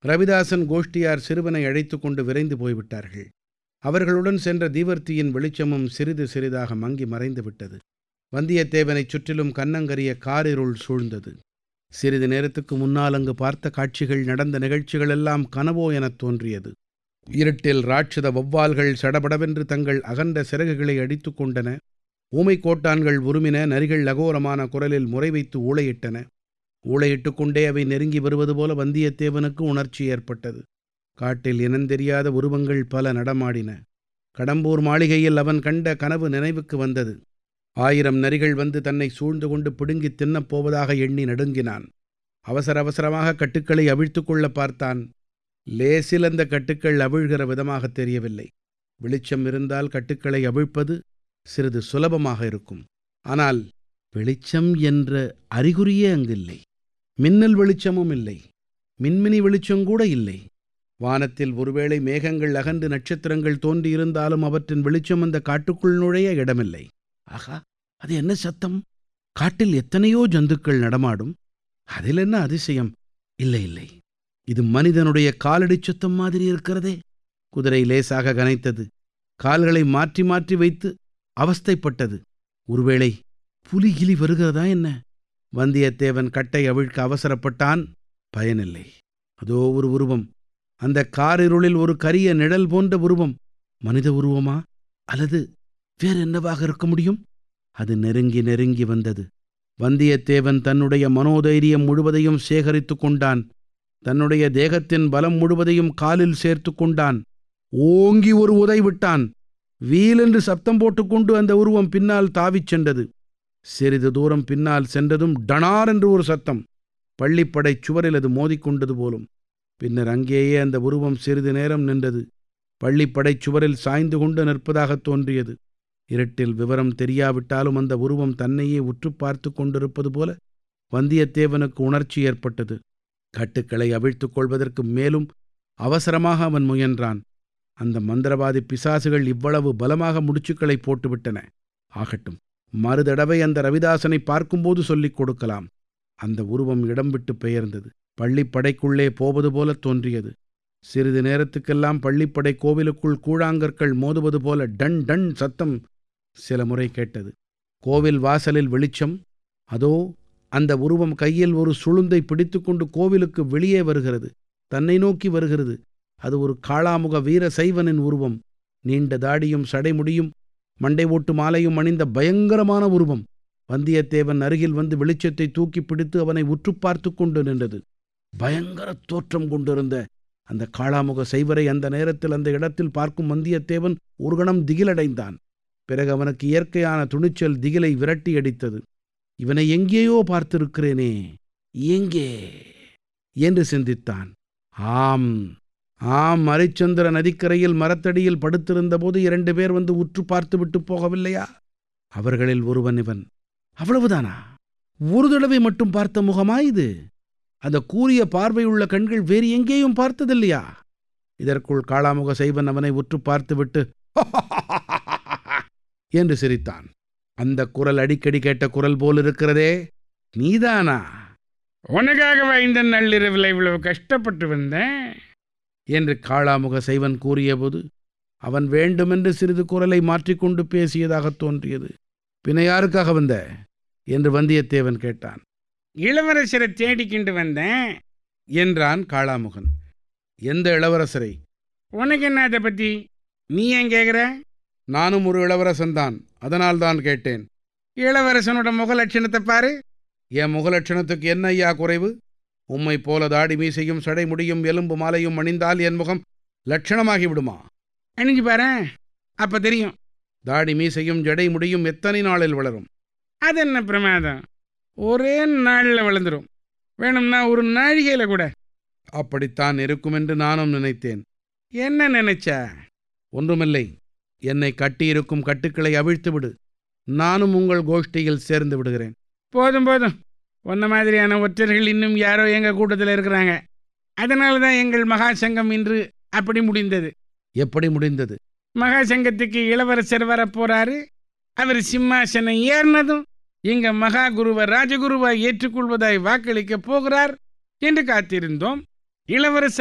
ரவிதாசன் கோஷ்டியார் சிறுவனை அழைத்து கொண்டு விரைந்து போய்விட்டார்கள் அவர்களுடன் சென்ற தீவர்த்தியின் வெளிச்சமும் சிறிது சிறிதாக மங்கி மறைந்து விட்டது வந்தியத்தேவனைச் சுற்றிலும் கன்னங்கரிய காரிருள் சூழ்ந்தது சிறிது நேரத்துக்கு முன்னால் அங்கு பார்த்த காட்சிகள் நடந்த நிகழ்ச்சிகள் எல்லாம் கனவோ எனத் தோன்றியது இருட்டில் ராட்சத வௌவால்கள் சடபடவென்று தங்கள் அகன்ற சிறகுகளை அடித்து கொண்டன ஊமை கோட்டான்கள் உருமின நரிகள் அகோரமான குரலில் முறை வைத்து ஊளையிட்டன ஊளையிட்டு கொண்டே அவை நெருங்கி வருவது போல வந்தியத்தேவனுக்கு உணர்ச்சி ஏற்பட்டது காட்டில் இனந்தெரியாத உருவங்கள் பல நடமாடின கடம்பூர் மாளிகையில் அவன் கண்ட கனவு நினைவுக்கு வந்தது ஆயிரம் நரிகள் வந்து தன்னை சூழ்ந்து கொண்டு பிடுங்கித் தின்னப் போவதாக எண்ணி நடுங்கினான் அவசர அவசரமாக கட்டுக்களை அவிழ்த்து கொள்ள பார்த்தான் லேசில் அந்த கட்டுக்கள் அவிழ்கிற விதமாக தெரியவில்லை வெளிச்சம் இருந்தால் கட்டுக்களை அவிழ்ப்பது சிறிது சுலபமாக இருக்கும் ஆனால் வெளிச்சம் என்ற அறிகுறியே அங்கில்லை மின்னல் வெளிச்சமும் இல்லை மின்மினி வெளிச்சம் கூட இல்லை வானத்தில் ஒருவேளை மேகங்கள் அகன்று நட்சத்திரங்கள் தோன்றியிருந்தாலும் அவற்றின் வெளிச்சம் அந்த காட்டுக்குள் நுழைய இடமில்லை ஆகா அது என்ன சத்தம் காட்டில் எத்தனையோ ஜந்துக்கள் நடமாடும் அதில் என்ன அதிசயம் இல்லை இல்லை இது மனிதனுடைய காலடி சத்தம் மாதிரி இருக்கிறதே குதிரை லேசாக கனைத்தது கால்களை மாற்றி மாற்றி வைத்து அவஸ்தைப்பட்டது ஒருவேளை புலிகிலி வருகிறதா என்ன வந்தியத்தேவன் கட்டை அவிழ்க்க அவசரப்பட்டான் பயனில்லை அதோ ஒரு உருவம் அந்த காரிருளில் ஒரு கரிய நிழல் போன்ற உருவம் மனித உருவமா அல்லது வேற என்னவாக இருக்க முடியும் அது நெருங்கி நெருங்கி வந்தது வந்தியத்தேவன் தன்னுடைய மனோதைரியம் முழுவதையும் சேகரித்து கொண்டான் தன்னுடைய தேகத்தின் பலம் முழுவதையும் காலில் சேர்த்து கொண்டான் ஓங்கி ஒரு உதை விட்டான் வீலென்று சப்தம் போட்டுக்கொண்டு அந்த உருவம் பின்னால் தாவிச் சென்றது சிறிது தூரம் பின்னால் சென்றதும் டனார் என்று ஒரு சத்தம் பள்ளிப்படைச் சுவரில் அது மோதிக்கொண்டது போலும் பின்னர் அங்கேயே அந்த உருவம் சிறிது நேரம் நின்றது பள்ளிப்படைச் சுவரில் சாய்ந்து கொண்டு நிற்பதாகத் தோன்றியது இருட்டில் விவரம் தெரியாவிட்டாலும் அந்த உருவம் தன்னையே உற்று பார்த்து கொண்டிருப்பது போல வந்தியத்தேவனுக்கு உணர்ச்சி ஏற்பட்டது கட்டுக்களை அவிழ்த்துக் கொள்வதற்கு மேலும் அவசரமாக அவன் முயன்றான் அந்த மந்திரவாதி பிசாசுகள் இவ்வளவு பலமாக முடிச்சுக்களை போட்டுவிட்டன ஆகட்டும் மறுதடவை அந்த ரவிதாசனை பார்க்கும்போது சொல்லிக் கொடுக்கலாம் அந்த உருவம் இடம் விட்டு பெயர்ந்தது பள்ளிப்படைக்குள்ளே போவது போல தோன்றியது சிறிது நேரத்துக்கெல்லாம் பள்ளிப்படை கோவிலுக்குள் கூழாங்கற்கள் மோதுவது போல டன் டன் சத்தம் சில முறை கேட்டது கோவில் வாசலில் வெளிச்சம் அதோ அந்த உருவம் கையில் ஒரு சுளுந்தை பிடித்துக்கொண்டு கோவிலுக்கு வெளியே வருகிறது தன்னை நோக்கி வருகிறது அது ஒரு காளாமுக வீர சைவனின் உருவம் நீண்ட தாடியும் சடைமுடியும் மண்டை ஓட்டு மாலையும் அணிந்த பயங்கரமான உருவம் வந்தியத்தேவன் அருகில் வந்து வெளிச்சத்தை தூக்கி பிடித்து அவனை உற்று பார்த்து கொண்டு நின்றது பயங்கர தோற்றம் கொண்டிருந்த அந்த காளாமுக சைவரை அந்த நேரத்தில் அந்த இடத்தில் பார்க்கும் வந்தியத்தேவன் ஒரு கணம் திகிலடைந்தான் பிறகு அவனுக்கு இயற்கையான துணிச்சல் திகிலை விரட்டி அடித்தது இவனை எங்கேயோ பார்த்திருக்கிறேனே எங்கே என்று சிந்தித்தான் ஆம் ஆம் அரிச்சந்திர நதிக்கரையில் மரத்தடியில் படுத்திருந்தபோது இரண்டு பேர் வந்து உற்று பார்த்து விட்டு போகவில்லையா அவர்களில் ஒருவன் இவன் அவ்வளவுதானா ஒரு தடவை மட்டும் பார்த்த முகமா இது அந்த கூரிய பார்வையுள்ள கண்கள் வேறு எங்கேயும் பார்த்ததில்லையா இதற்குள் காளாமுக சைவன் அவனை உற்று பார்த்துவிட்டு என்று சிரித்தான் அந்த குரல் அடிக்கடி கேட்ட குரல் போல் இருக்கிறதே நீதானா உனக்காகவா இந்த நள்ளிரவில் இவ்வளவு கஷ்டப்பட்டு வந்தேன் என்று காளாமுக சைவன் கூறியபோது அவன் வேண்டுமென்று சிறிது குரலை மாற்றிக்கொண்டு பேசியதாகத் தோன்றியது பின்ன யாருக்காக வந்த என்று வந்தியத்தேவன் கேட்டான் இளவரசரை தேடிக்கிண்டு வந்தேன் என்றான் காளாமுகன் எந்த இளவரசரை உனக்கு என்ன அதை பத்தி நீ ஏன் கேக்குற நானும் ஒரு இளவரசன்தான் அதனால்தான் கேட்டேன் இளவரசனோட முக லட்சணத்தை பாரு என் முகலட்சணத்துக்கு என்ன ஐயா குறைவு உம்மை போல தாடி மீசையும் சடைமுடியும் எலும்பு மாலையும் அணிந்தால் என் முகம் லட்சணமாகி விடுமா அணிஞ்சு பாரு அப்ப தெரியும் தாடி மீசையும் ஜடை முடியும் எத்தனை நாளில் வளரும் அது என்ன பிரமாதம் ஒரே நாள்ல வளர்ந்துரும் வேணும்னா ஒரு நாழிகையில கூட அப்படித்தான் இருக்கும் என்று நானும் நினைத்தேன் என்ன நினைச்சா ஒன்றுமில்லை என்னை கட்டியிருக்கும் கட்டுக்களை அவிழ்த்து விடு நானும் உங்கள் கோஷ்டியில் சேர்ந்து விடுகிறேன் போதும் போதும் உன்ன மாதிரியான ஒற்றர்கள் இன்னும் யாரோ எங்க கூட்டத்தில் இருக்கிறாங்க அதனால தான் எங்கள் மகா சங்கம் இன்று அப்படி முடிந்தது எப்படி முடிந்தது மகா சங்கத்துக்கு இளவரசர் வர போறாரு அவர் சிம்மாசனம் ஏறினதும் எங்க மகா குருவை ராஜகுருவாய் ஏற்றுக்கொள்வதாய் வாக்களிக்க போகிறார் என்று காத்திருந்தோம் இளவரசர்